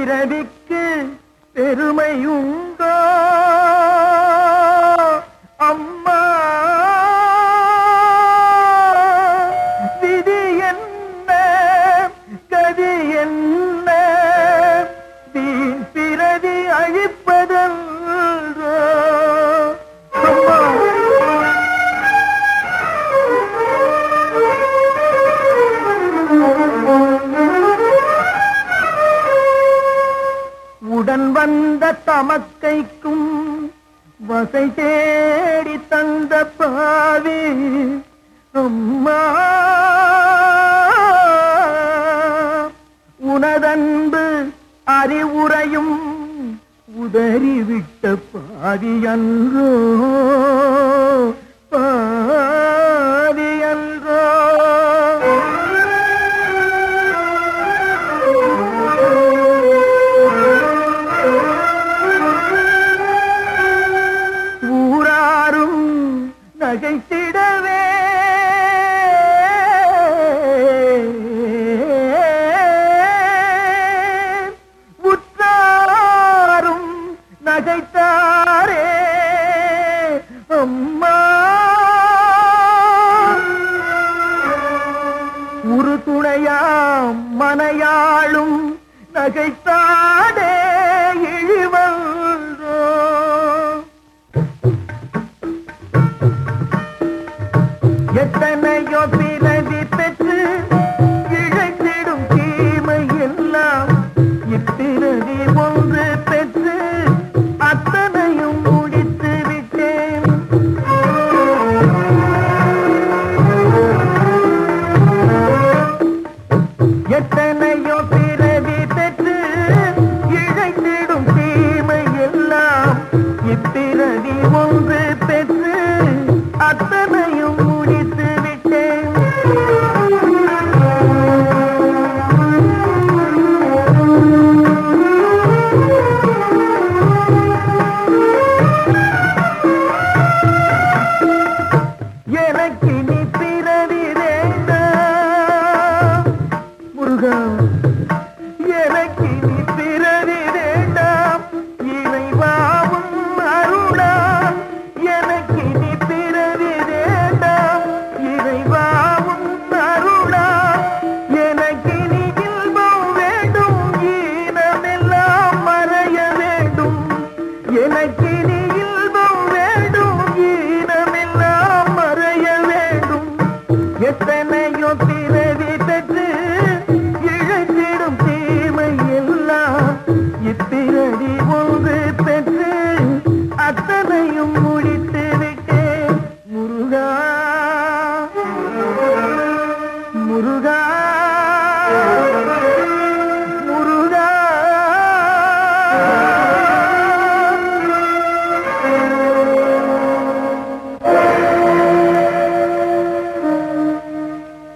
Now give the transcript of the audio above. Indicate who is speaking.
Speaker 1: பிறவிக்கு பெருமை உண்டோ அம்மா விதி என்ன கதி என்ன வீண் பிறவி அழிப்பதன்றோ அம்மா உடன் வந்த தமக்கைக்கும் வசை தேடி தந்த பாவி அம்மா உனதன்பு அறிவுரையும் உதறிவிட்ட பாவி அன்றோ பாவி அன்றோ ஊராரும் நகைத்திடவே உற்றாரும் நகைத்தாரே அம்மா உரு துணையாம் மனையாளும் நகைத்தாடே இழிவன்றோ எத்தனையோ பிறவி பெற்று இழைத்திடும் தீமை எல்லாம் இப்பிறவி ஒன்று பெற்று அத்தனையும் முடித்து விட்டேன் எத்தனையோ பிறவி பெற்று இழைத்திடும் தீமை எல்லாம் இப்பிறவி ஒன்று பெற்று அத்தனையும் முடித்து விட்டேன் எனக்கு நீ பிறவி வேண்டாம் முருகா எனக்கு நீ பிறவி வேண்டாம் இறைவாவும் அருளாம் எனக்கு நீ பிறவி வேண்டாம் இறைவாவும் அருளாம் எனக்கு நீ இன்பம் வேண்டும் ஈனமெல்லாம் மறைய வேண்டும் எனக்கு நீ இன்பம் வேண்டும் ஈனமெல்லாம் மறைய வேண்டும் எத்தனையோ பிறவி பெற்று இழந்திடும் தீமை எல்லாம் இப்பிறவி ஒன்று பெற்று அத்தனையும் முடித்து